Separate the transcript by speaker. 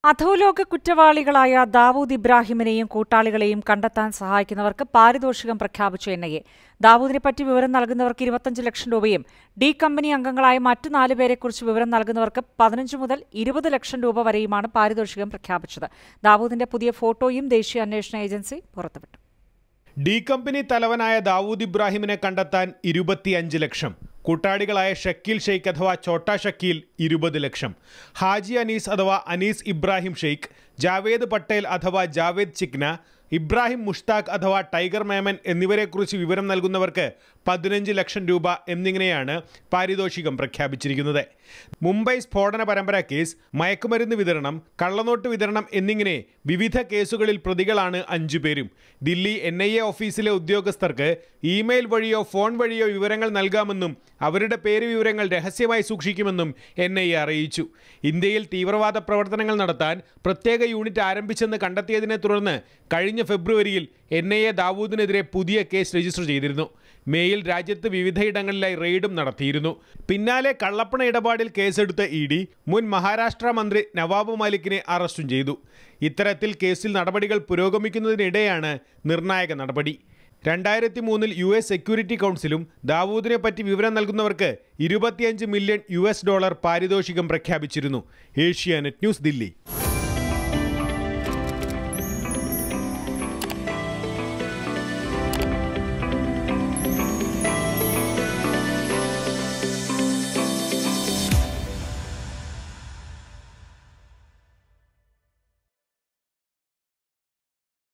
Speaker 1: അധോലോക കുറ്റവാളികളായ ദാവൂദ് ഇബ്രാഹിമിനെയും കൂട്ടാളികളെയും കണ്ടെത്താൻ സഹായിക്കുന്നവർക്ക് പാരിതോഷികം പ്രഖ്യാപിച്ചു എൻ ഐ എ ദാവൂദിനെപ്പറ്റി വിവരം നൽകുന്നവർക്ക് ഇരുപത്തഞ്ച് ലക്ഷം രൂപയും ഡി കമ്പനി അംഗങ്ങളായ മറ്റു നാലുപേരെക്കുറിച്ച് വിവരം നൽകുന്നവർക്ക് പതിനഞ്ച് മുതൽ ഇരുപത് ലക്ഷം രൂപ വരെയുമാണ് പാരിതോഷികം പ്രഖ്യാപിച്ചത് ദാവൂദിന്റെ പുതിയ ഫോട്ടോയും ദേശീയ അന്വേഷണ ഏജൻസി പുറത്തുവിട്ടു
Speaker 2: ഡി കമ്പനി തലവനായ ദാവൂദ് ഇബ്രാഹിമിനെ കണ്ടെത്താൻ ഇരുപത്തിയഞ്ച് ലക്ഷം കൂട്ടാളികളായ ഷക്കീൽ ഷെയ്ഖ് അഥവാ ചോട്ടാ ഷക്കീൽ ഇരുപത് ലക്ഷം ഹാജി അനീസ് അഥവാ അനീസ് ഇബ്രാഹിം ഷെയ്ഖ് ജാവേദ് പട്ടേൽ അഥവാ ജാവേദ് ചിക്ന ഇബ്രാഹിം മുഷ്താഖ് അഥവാ ടൈഗർ മേമൻ എന്നിവരെക്കുറിച്ച് വിവരം നൽകുന്നവർക്ക് പതിനഞ്ച് ലക്ഷം രൂപ എന്നിങ്ങനെയാണ് പാരിതോഷികം പ്രഖ്യാപിച്ചിരിക്കുന്നത് മുംബൈ സ്ഫോടന പരമ്പര കേസ് മയക്കുമരുന്ന് വിതരണം കള്ളനോട്ട് വിതരണം എന്നിങ്ങനെ വിവിധ കേസുകളിൽ പ്രതികളാണ് അഞ്ചു പേരും ദില്ലി എൻ ഐ എ ഓഫീസിലെ ഉദ്യോഗസ്ഥർക്ക് ഇമെയിൽ വഴിയോ ഫോൺ വഴിയോ വിവരങ്ങൾ നൽകാമെന്നും അവരുടെ പേര് വിവരങ്ങൾ രഹസ്യമായി സൂക്ഷിക്കുമെന്നും എൻ ഐ എ അറിയിച്ചു ഇന്ത്യയിൽ തീവ്രവാദ പ്രവർത്തനങ്ങൾ നടത്താൻ പ്രത്യേക യൂണിറ്റ് ആരംഭിച്ചെന്ന് കണ്ടെത്തിയതിനെ തുടർന്ന് കഴിഞ്ഞ ഫെബ്രുവരിയിൽ എൻ ഐ എ ദാവൂദിനെതിരെ പുതിയ കേസ് രജിസ്റ്റർ ചെയ്തിരുന്നു മേയിൽ രാജ്യത്ത് വിവിധയിടങ്ങളിലായി റെയ്ഡും നടത്തിയിരുന്നു പിന്നാലെ കള്ളപ്പണ ഇടപാടിൽ കേസെടുത്ത ഇ ഡി മുൻ മഹാരാഷ്ട്ര മന്ത്രി നവാബ് മാലിക്കിനെ അറസ്റ്റും ചെയ്തു ഇത്തരത്തിൽ കേസിൽ നടപടികൾ പുരോഗമിക്കുന്നതിനിടെയാണ് നിർണായക നടപടി രണ്ടായിരത്തി മൂന്നിൽ യു എസ് സെക്യൂരിറ്റി കൗൺസിലും ദാവൂദിനെ പറ്റി വിവരം നൽകുന്നവർക്ക് ഇരുപത്തിയഞ്ച് മില്യൺ യു എസ് ഡോളർ പാരിതോഷികം പ്രഖ്യാപിച്ചിരുന്നു ഏഷ്യാനെറ്റ് ന്യൂസ് ദില്ലി